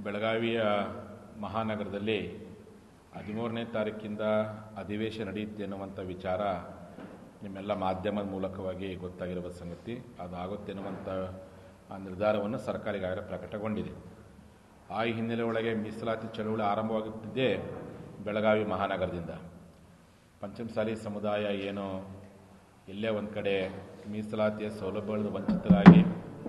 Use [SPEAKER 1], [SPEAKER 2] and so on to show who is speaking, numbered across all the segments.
[SPEAKER 1] ಬೆಳಗಾವಿಯ ಮಹಾನಗರದಲ್ಲಿ ಹದಿಮೂರನೇ ತಾರೀಕಿಂದ ಅಧಿವೇಶನ ನಡೆಯುತ್ತೆ ಅನ್ನುವಂಥ ವಿಚಾರ ನಿಮ್ಮೆಲ್ಲ ಮಾಧ್ಯಮದ ಮೂಲಕವಾಗಿ ಗೊತ್ತಾಗಿರುವ ಸಂಗತಿ ಅದಾಗುತ್ತೆ ಅನ್ನುವಂಥ ಆ ನಿರ್ಧಾರವನ್ನು ಸರ್ಕಾರ ಈಗಾಗಲೇ ಪ್ರಕಟಗೊಂಡಿದೆ ಆ ಹಿನ್ನೆಲೆ ಒಳಗೆ ಮೀಸಲಾತಿ ಚಳವಳಿ ಆರಂಭವಾಗುತ್ತಿದ್ದೇ ಬೆಳಗಾವಿ ಮಹಾನಗರದಿಂದ ಪಂಚಮಸಾಲಿ ಸಮುದಾಯ ಏನು ಎಲ್ಲೇ ಒಂದು ಕಡೆ ಮೀಸಲಾತಿಯ ಸೌಲಭ್ಯಗಳನ್ನು ವಂಚಿತರಾಗಿ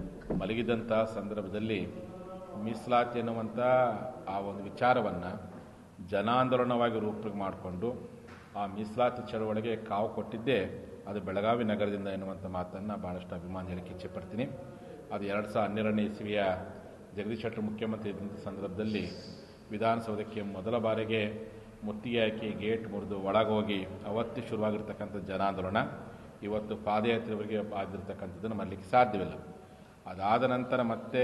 [SPEAKER 1] ಮಲಗಿದಂಥ ಸಂದರ್ಭದಲ್ಲಿ ಮೀಸಲಾತಿ ಅನ್ನುವಂಥ ಆ ಒಂದು ವಿಚಾರವನ್ನು ಜನಾಂದೋಲನವಾಗಿ ರೂಪ ಮಾಡಿಕೊಂಡು ಆ ಮೀಸಲಾತಿ ಚಳವಳಿಗೆ ಕಾವು ಕೊಟ್ಟಿದ್ದೇ ಅದು ಬೆಳಗಾವಿ ನಗರದಿಂದ ಎನ್ನುವಂಥ ಮಾತನ್ನು ಭಾಳಷ್ಟು ಅಭಿಮಾನ ಹೇಳಿಕೆ ಇಚ್ಛೆಪಡ್ತೀನಿ ಅದು ಎರಡು ಸಾವಿರದ ಹನ್ನೆರಡನೇ ಇಸವಿಯ ಜಗದೀಶ್ ಶೆಟ್ಟರ್ ಮುಖ್ಯಮಂತ್ರಿ ಇದ್ದಂಥ ಸಂದರ್ಭದಲ್ಲಿ ವಿಧಾನಸೌಧಕ್ಕೆ ಮೊದಲ ಬಾರಿಗೆ ಮುತ್ತಿಗೆ ಹಾಕಿ ಗೇಟ್ ಮುರಿದು ಒಳಗೋಗಿ ಅವತ್ತು ಶುರುವಾಗಿರ್ತಕ್ಕಂಥ ಜನಾಂದೋಲನ ಇವತ್ತು ಪಾದಯಾತ್ರೆವರೆಗೆ ಆಗಿರ್ತಕ್ಕಂಥದ್ದನ್ನು ಮಾಡಲಿಕ್ಕೆ ಸಾಧ್ಯವಿಲ್ಲ ಅದಾದ ನಂತರ ಮತ್ತೆ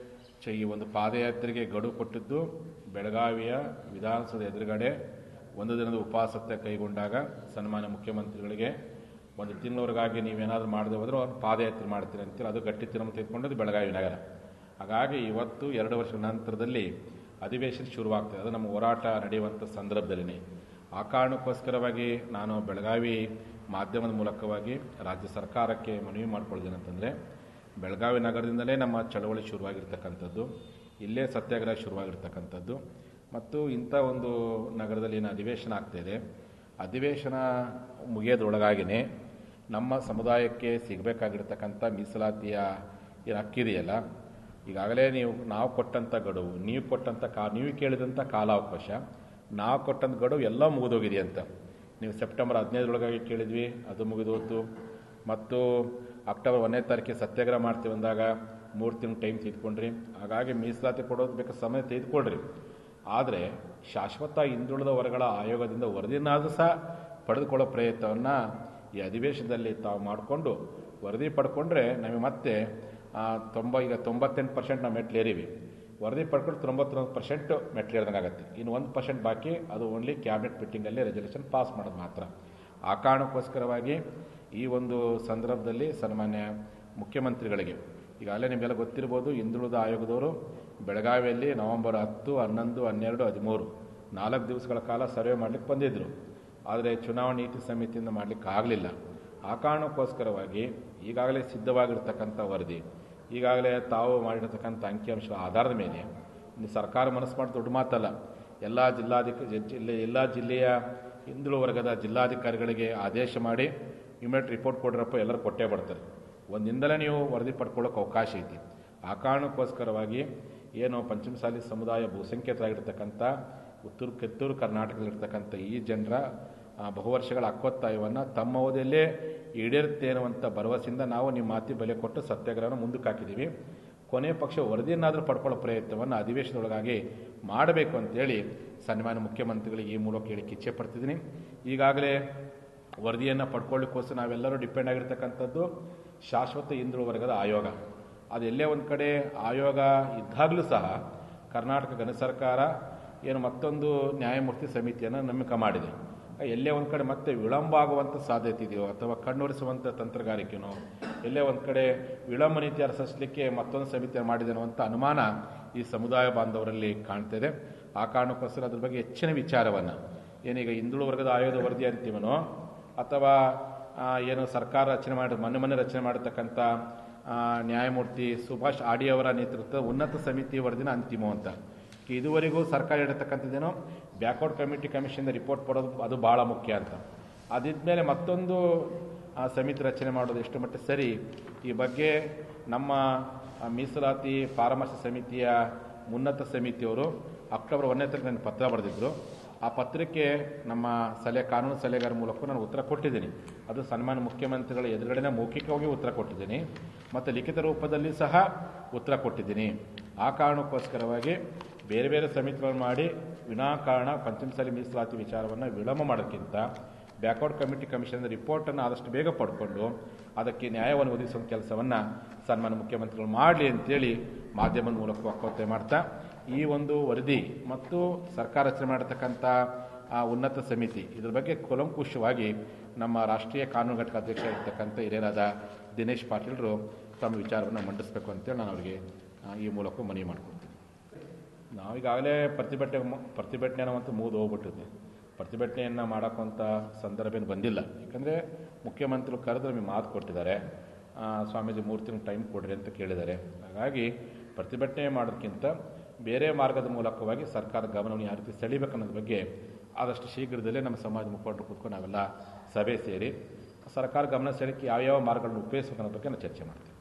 [SPEAKER 1] ಚ ಈ ಒಂದು ಪಾದಯಾತ್ರೆಗೆ ಗಡುವು ಕೊಟ್ಟಿದ್ದು ಬೆಳಗಾವಿಯ ವಿಧಾನಸೌಧ ಎದುರುಗಡೆ ಒಂದು ದಿನದ ಉಪವಾಸತೆ ಕೈಗೊಂಡಾಗ ಸನ್ಮಾನ್ಯ ಮುಖ್ಯಮಂತ್ರಿಗಳಿಗೆ ಒಂದು ತಿಂಗಳವರೆಗಾಗಿ ನೀವೇನಾದರೂ ಮಾಡದೆ ಹೋದ್ರೆ ಅವ್ರು ಪಾದಯಾತ್ರೆ ಮಾಡ್ತೀರಿ ಅಂತೇಳಿ ಅದು ಗಟ್ಟಿ ತೀರ್ಮಾನ ತೆಗೆದುಕೊಂಡದ್ದು ಬೆಳಗಾವಿ ನಗರ ಹಾಗಾಗಿ ಇವತ್ತು ಎರಡು ವರ್ಷದ ನಂತರದಲ್ಲಿ ಅಧಿವೇಶನ ಶುರುವಾಗ್ತದೆ ಅದು ನಮ್ಮ ಹೋರಾಟ ನಡೆಯುವಂಥ ಸಂದರ್ಭದಲ್ಲಿನೇ ಆ ಕಾರಣಕ್ಕೋಸ್ಕರವಾಗಿ ನಾನು ಬೆಳಗಾವಿ ಮಾಧ್ಯಮದ ಮೂಲಕವಾಗಿ ರಾಜ್ಯ ಸರ್ಕಾರಕ್ಕೆ ಮನವಿ ಮಾಡ್ಕೊಳ್ತೇನೆ ಅಂತಂದರೆ ಬೆಳಗಾವಿ ನಗರದಿಂದಲೇ ನಮ್ಮ ಚಳವಳಿ ಶುರುವಾಗಿರ್ತಕ್ಕಂಥದ್ದು ಇಲ್ಲೇ ಸತ್ಯಾಗ್ರಹ ಶುರುವಾಗಿರ್ತಕ್ಕಂಥದ್ದು ಮತ್ತು ಇಂಥ ಒಂದು ನಗರದಲ್ಲಿ ಏನು ಅಧಿವೇಶನ ಆಗ್ತಾಯಿದೆ ಅಧಿವೇಶನ ಮುಗಿಯೋದ್ರೊಳಗಾಗಿಯೇ ನಮ್ಮ ಸಮುದಾಯಕ್ಕೆ ಸಿಗಬೇಕಾಗಿರ್ತಕ್ಕಂಥ ಮೀಸಲಾತಿಯ ಏನು ಹಕ್ಕಿದೆಯಲ್ಲ ಈಗಾಗಲೇ ನೀವು ನಾವು ಕೊಟ್ಟಂಥ ಗಡುವು ನೀವು ಕೊಟ್ಟಂಥ ಕಾ ನೀವು ಕೇಳಿದಂಥ ಕಾಲಾವಕಾಶ ನಾವು ಕೊಟ್ಟಂಥ ಗಡುವು ಎಲ್ಲ ಮುಗಿದೋಗಿದೆ ಅಂತ ನೀವು ಸೆಪ್ಟೆಂಬರ್ ಹದಿನೈದರೊಳಗಾಗಿ ಕೇಳಿದ್ವಿ ಅದು ಮುಗಿದೋತು ಮತ್ತು ಅಕ್ಟೋಬರ್ ಒಂದನೇ ತಾರೀಕಿಗೆ ಸತ್ಯಾಗ್ರಹ ಮಾಡ್ತೀವಿ ಅಂದಾಗ ಮೂರು ತಿಂಗಳು ಟೈಮ್ ತೆಗೆದುಕೊಂಡ್ರಿ ಹಾಗಾಗಿ ಮೀಸಲಾತಿ ಕೊಡೋದು ಬೇಕಾದ ಸಮಯ ತೆಗೆದುಕೊಳ್ರಿ ಆದರೆ ಶಾಶ್ವತ ಹಿಂದುಳಿದ ವರ್ಗಗಳ ಆಯೋಗದಿಂದ ವರದಿನಾದರೂ ಸಹ ಪಡೆದುಕೊಳ್ಳೋ ಪ್ರಯತ್ನವನ್ನು ಈ ಅಧಿವೇಶನದಲ್ಲಿ ತಾವು ಮಾಡಿಕೊಂಡು ವರದಿ ಪಡ್ಕೊಂಡ್ರೆ ನಮಗೆ ಮತ್ತೆ ತೊಂಬ ಈಗ ತೊಂಬತ್ತೆಂಟು ಪರ್ಸೆಂಟ್ ನಾವು ಮೆಟ್ಲೇರಿವಿ ವರದಿ ಪಡ್ಕೊಂಡು ತೊಂಬತ್ತೊಂದು ಪರ್ಸೆಂಟ್ ಮೆಟ್ಲೇರ್ದಂಗೆ ಆಗುತ್ತೆ ಇನ್ನು ಒಂದು ಪರ್ಸೆಂಟ್ ಬಾಕಿ ಅದು ಓನ್ಲಿ ಕ್ಯಾಬಿನೆಟ್ ಮೀಟಿಂಗಲ್ಲಿ ರೆಸಲ್ಯೂಷನ್ ಪಾಸ್ ಮಾಡೋದು ಮಾತ್ರ ಆ ಕಾರಣಕ್ಕೋಸ್ಕರವಾಗಿ ಈ ಒಂದು ಸಂದರ್ಭದಲ್ಲಿ ಸನ್ಮಾನ್ಯ ಮುಖ್ಯಮಂತ್ರಿಗಳಿಗೆ ಈಗಾಗಲೇ ನಿಮಗೆಲ್ಲ ಗೊತ್ತಿರ್ಬೋದು ಹಿಂದುಳಿದ ಆಯೋಗದವರು ಬೆಳಗಾವಿಯಲ್ಲಿ ನವೆಂಬರ್ ಹತ್ತು ಹನ್ನೊಂದು ಹನ್ನೆರಡು ಹದಿಮೂರು ನಾಲ್ಕು ದಿವಸಗಳ ಕಾಲ ಸರ್ವೆ ಮಾಡಲಿಕ್ಕೆ ಬಂದಿದ್ದರು ಆದರೆ ಚುನಾವಣಾ ನೀತಿ ಸಮಿತಿಯಿಂದ ಮಾಡಲಿಕ್ಕೆ ಆಗಲಿಲ್ಲ ಆ ಕಾರಣಕ್ಕೋಸ್ಕರವಾಗಿ ಈಗಾಗಲೇ ಸಿದ್ಧವಾಗಿರ್ತಕ್ಕಂಥ ವರದಿ ಈಗಾಗಲೇ ತಾವು ಮಾಡಿರ್ತಕ್ಕಂಥ ಅಂಕಿಅಂಶಗಳ ಆಧಾರದ ಮೇಲೆ ಇನ್ನು ಸರ್ಕಾರ ಮನಸ್ಸು ಮಾಡಿ ದೊಡ್ಡ ಮಾತಲ್ಲ ಎಲ್ಲ ಜಿಲ್ಲಾಧಿಕ ಜಿಲ್ಲೆ ಎಲ್ಲ ಜಿಲ್ಲೆಯ ಹಿಂದುಳಿದ ವರ್ಗದ ಜಿಲ್ಲಾಧಿಕಾರಿಗಳಿಗೆ ಆದೇಶ ಮಾಡಿ ಇಮಿಡಿಯೇಟ್ ರಿಪೋರ್ಟ್ ಕೊಡ್ರಪ್ಪ ಎಲ್ಲರೂ ಕೊಟ್ಟೇ ಬರ್ತಾರೆ ಒಂದಿಂದಲೇ ನೀವು ವರದಿ ಪಡ್ಕೊಳ್ಳೋಕೆ ಅವಕಾಶ ಐತಿ ಆ ಕಾರಣಕ್ಕೋಸ್ಕರವಾಗಿ ಏನು ಪಂಚಮಸಾಲಿ ಸಮುದಾಯ ಬಹುಸಂಖ್ಯಾತರಾಗಿರ್ತಕ್ಕಂಥ ಉತ್ತರ ಕಿತ್ತೂರು ಕರ್ನಾಟಕದಲ್ಲಿರ್ತಕ್ಕಂಥ ಈ ಜನರ ಬಹುವರ್ಷಗಳ ಹಕ್ಕೊತ್ತಾಯವನ್ನು ತಮ್ಮ ಅವಧಿಯಲ್ಲೇ ಈಡೇರುತ್ತೆ ಅನ್ನುವಂಥ ಭರವಸೆಯಿಂದ ನಾವು ನಿಮ್ಮ ಮಾತಿ ಬೆಲೆ ಕೊಟ್ಟು ಸತ್ಯಾಗ್ರಹನ ಮುಂದಕ್ಕೆ ಹಾಕಿದ್ದೀವಿ ಕೊನೆ ಪಕ್ಷ ವರದಿಯನ್ನಾದರೂ ಪಡ್ಕೊಳ್ಳೋ ಪ್ರಯತ್ನವನ್ನು ಅಧಿವೇಶನದೊಳಗಾಗಿ ಮಾಡಬೇಕು ಅಂತೇಳಿ ಸನ್ಮಾನ್ಯ ಮುಖ್ಯಮಂತ್ರಿಗಳಿಗೆ ಈ ಮೂಲಕ ಹೇಳಿಕ್ಕೆ ಇಚ್ಛೆ ಪಡ್ತಿದ್ದೀನಿ ಈಗಾಗಲೇ ವರದಿಯನ್ನು ಪಡ್ಕೊಳ್ಳಿಕ್ಕೋಸ್ಕರ ನಾವೆಲ್ಲರೂ ಡಿಪೆಂಡ್ ಆಗಿರ್ತಕ್ಕಂಥದ್ದು ಶಾಶ್ವತ ಹಿಂದುಳಿದ ವರ್ಗದ ಆಯೋಗ ಅದು ಎಲ್ಲೇ ಒಂದು ಕಡೆ ಆಯೋಗ ಇದ್ದಾಗಲೂ ಸಹ ಕರ್ನಾಟಕ ಘನ ಸರ್ಕಾರ ಏನು ಮತ್ತೊಂದು ನ್ಯಾಯಮೂರ್ತಿ ಸಮಿತಿಯನ್ನು ನೇಮಕ ಮಾಡಿದೆ ಎಲ್ಲೇ ಒಂದು ಕಡೆ ಮತ್ತೆ ವಿಳಂಬ ಆಗುವಂಥ ಸಾಧ್ಯತೆ ಇದೆಯೋ ಅಥವಾ ಕಣ್ಣೊರೆಸುವಂಥ ತಂತ್ರಗಾರಿಕೆನೋ ಎಲ್ಲೇ ಒಂದು ಕಡೆ ವಿಳಂಬ ನೀತಿ ಅನುಸರಿಸಲಿಕ್ಕೆ ಮತ್ತೊಂದು ಸಮಿತಿ ಮಾಡಿದೆ ಅನ್ನುವಂಥ ಅನುಮಾನ ಈ ಸಮುದಾಯ ಬಾಂಧವರಲ್ಲಿ ಕಾಣ್ತಿದೆ ಆ ಕಾರಣಕ್ಕೋಸ್ಕರ ಅದ್ರ ಬಗ್ಗೆ ಹೆಚ್ಚಿನ ವಿಚಾರವನ್ನು ಏನೀಗ ಹಿಂದುಳಿದ ವರ್ಗದ ಆಯೋಗದ ವರದಿ ಅಂತಿಮನೋ ಅಥವಾ ಏನು ಸರ್ಕಾರ ರಚನೆ ಮಾಡಿ ಮೊನ್ನೆ ಮೊನ್ನೆ ರಚನೆ ಮಾಡಿರ್ತಕ್ಕಂಥ ನ್ಯಾಯಮೂರ್ತಿ ಸುಭಾಷ್ ಆಡಿ ಅವರ ನೇತೃತ್ವದ ಉನ್ನತ ಸಮಿತಿ ವರದಿನ ಅಂತಿಮ ಅಂತ ಇದುವರೆಗೂ ಸರ್ಕಾರ ಇಡತಕ್ಕಂಥದ್ದೇನೋ ಬ್ಯಾಕ್ವರ್ಡ್ ಕಮಿಟಿ ಕಮಿಷನ್ ರಿಪೋರ್ಟ್ ಕೊಡೋದು ಅದು ಭಾಳ ಮುಖ್ಯ ಅಂತ ಅದಿದ್ಮೇಲೆ ಮತ್ತೊಂದು ಸಮಿತಿ ರಚನೆ ಮಾಡೋದು ಎಷ್ಟು ಮಟ್ಟ ಸರಿ ಈ ಬಗ್ಗೆ ನಮ್ಮ ಮೀಸಲಾತಿ ಪರಾಮರ್ಶ ಸಮಿತಿಯ ಉನ್ನತ ಸಮಿತಿಯವರು ಅಕ್ಟೋಬರ್ ಒಂದನೇ ತಾರೀಕು ನನಗೆ ಪತ್ರ ಬರೆದಿದ್ದರು ಆ ಪತ್ರಕ್ಕೆ ನಮ್ಮ ಸಲಹೆ ಕಾನೂನು ಸಲಹೆಗಾರ ಮೂಲಕ ನಾನು ಉತ್ತರ ಕೊಟ್ಟಿದ್ದೀನಿ ಅದು ಸನ್ಮಾನ್ಯ ಮುಖ್ಯಮಂತ್ರಿಗಳ ಎದುರುಗಡೆನೇ ಮೌಖಿಕವಾಗಿ ಉತ್ತರ ಕೊಟ್ಟಿದ್ದೀನಿ ಮತ್ತು ಲಿಖಿತ ರೂಪದಲ್ಲಿ ಸಹ ಉತ್ತರ ಕೊಟ್ಟಿದ್ದೀನಿ ಆ ಕಾರಣಕ್ಕೋಸ್ಕರವಾಗಿ ಬೇರೆ ಬೇರೆ ಸಮಿತಿಗಳನ್ನು ಮಾಡಿ ವಿನಾಕಾರಣ ಪಂಚಮಸಾಲಿ ಮೀಸಲಾತಿ ವಿಚಾರವನ್ನು ವಿಳಂಬ ಮಾಡೋಕ್ಕಿಂತ ಬ್ಯಾಕ್ವರ್ಡ್ ಕಮಿಟಿ ಕಮಿಷನ್ ರಿಪೋರ್ಟನ್ನು ಆದಷ್ಟು ಬೇಗ ಪಡ್ಕೊಂಡು ಅದಕ್ಕೆ ನ್ಯಾಯವನ್ನು ಒದಗಿಸುವ ಕೆಲಸವನ್ನು ಸನ್ಮಾನ್ಯ ಮುಖ್ಯಮಂತ್ರಿಗಳು ಮಾಡಲಿ ಅಂತೇಳಿ ಮಾಧ್ಯಮದ ಮೂಲಕ ಒಕ್ಕೊತ್ತೆ ಮಾಡ್ತಾ ಈ ಒಂದು ವರದಿ ಮತ್ತು ಸರ್ಕಾರ ರಚನೆ ಮಾಡತಕ್ಕಂಥ ಆ ಉನ್ನತ ಸಮಿತಿ ಇದ್ರ ಬಗ್ಗೆ ಕೂಲಂಕುಷವಾಗಿ ನಮ್ಮ ರಾಷ್ಟ್ರೀಯ ಕಾನೂನು ಘಟಕ ಅಧ್ಯಕ್ಷ ಇರ್ತಕ್ಕಂಥ ಹಿರಿಯರಾದ ದಿನೇಶ್ ಪಾಟೀಲ್ರು ತಮ್ಮ ವಿಚಾರವನ್ನು ಮಂಡಿಸಬೇಕು ಅಂತೇಳಿ ನಾನು ಅವರಿಗೆ ಆ, ಈ ಮೂಲಕ ಮನವಿ ಮಾಡ್ಕೊಳ್ತೀನಿ ನಾವೀಗಾಗಲೇ ಪ್ರತಿಭಟನೆ ಪ್ರತಿಭಟನೆ ಅನ್ನುವಂಥ ಮುಗಿದು ಹೋಗ್ಬಿಟ್ಟಿದೆ ಪ್ರತಿಭಟನೆಯನ್ನು ಮಾಡೋಕ್ಕಂಥ ಸಂದರ್ಭ ಏನು ಬಂದಿಲ್ಲ ಯಾಕಂದರೆ ಮುಖ್ಯಮಂತ್ರಿಗಳು ಕರೆದು ನಮಗೆ ಮಾತು ಕೊಟ್ಟಿದ್ದಾರೆ ಆ, ಸ್ವಾಮೀಜಿ ಮೂರು ತಿಂಗಳು ಟೈಮ್ ಕೊಡ್ರಿ ಅಂತ ಕೇಳಿದ್ದಾರೆ ಹಾಗಾಗಿ ಪ್ರತಿಭಟನೆ ಮಾಡೋದಕ್ಕಿಂತ ಬೇರೆ ಮಾರ್ಗದ ಮೂಲಕವಾಗಿ ಸರ್ಕಾರ ಗಮನವನ್ನು ಯಾವ ರೀತಿ ಸೆಳಿಬೇಕು ಅನ್ನೋದ್ರ ಬಗ್ಗೆ ಆದಷ್ಟು ಶೀಘ್ರದಲ್ಲೇ ನಮ್ಮ ಸಮಾಜ ಮುಖಂಡರು ಕೂತ್ಕೊಂಡು ನಾವೆಲ್ಲ ಸಭೆ ಸೇರಿ ಸರ್ಕಾರ ಗಮನ ಸೆಳೆಕ್ಕೆ ಯಾವ್ಯಾವ ಮಾರ್ಗಗಳನ್ನು ಉಪಯೋಗಿಸ್ಬೇಕು ಅನ್ನೋ ಬಗ್ಗೆ ನಾವು ಚರ್ಚೆ ಮಾಡ್ತೀವಿ